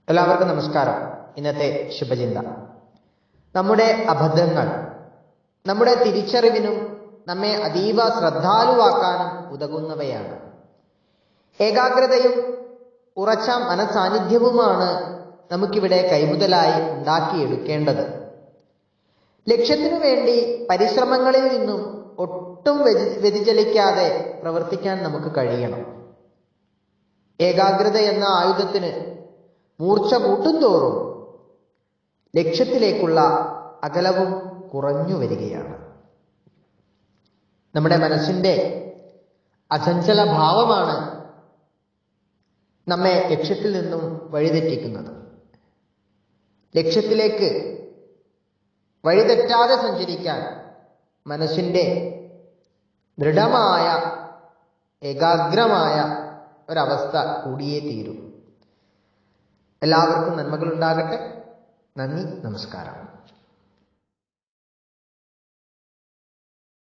എല്ലാവർക്കും നമസ്കാരം ഇന്നത്തെ ശുഭചിന്ത നമ്മുടെ അബദ്ധങ്ങൾ നമ്മുടെ തിരിച്ചറിവിനും നമ്മെ അതീവ ശ്രദ്ധാലുവാക്കാനും ഉതകുന്നവയാണ് ഏകാഗ്രതയും ഉറച്ച മനസാന്നിധ്യവുമാണ് നമുക്കിവിടെ കൈമുതലായി ഉണ്ടാക്കിയെടുക്കേണ്ടത് ലക്ഷ്യത്തിനു വേണ്ടി പരിശ്രമങ്ങളിൽ നിന്നും ഒട്ടും വ്യതി- വ്യതിചലിക്കാതെ പ്രവർത്തിക്കാൻ നമുക്ക് കഴിയണം ഏകാഗ്രത എന്ന ആയുധത്തിന് മൂർച്ച കൂട്ടുംതോറും ലക്ഷ്യത്തിലേക്കുള്ള അകലവും കുറഞ്ഞു വരികയാണ് നമ്മുടെ മനസ്സിന്റെ അചഞ്ചല ഭാവമാണ് നമ്മെ ലക്ഷ്യത്തിൽ നിന്നും വഴിതെറ്റിക്കുന്നത് ലക്ഷ്യത്തിലേക്ക് വഴിതെറ്റാതെ സഞ്ചരിക്കാൻ മനസ്സിന്റെ ദൃഢമായ ഏകാഗ്രമായ ഒരവസ്ഥ കൂടിയേ തീരൂ എല്ലാവർക്കും നന്മകളുണ്ടാകട്ടെ നന്ദി നമസ്കാരം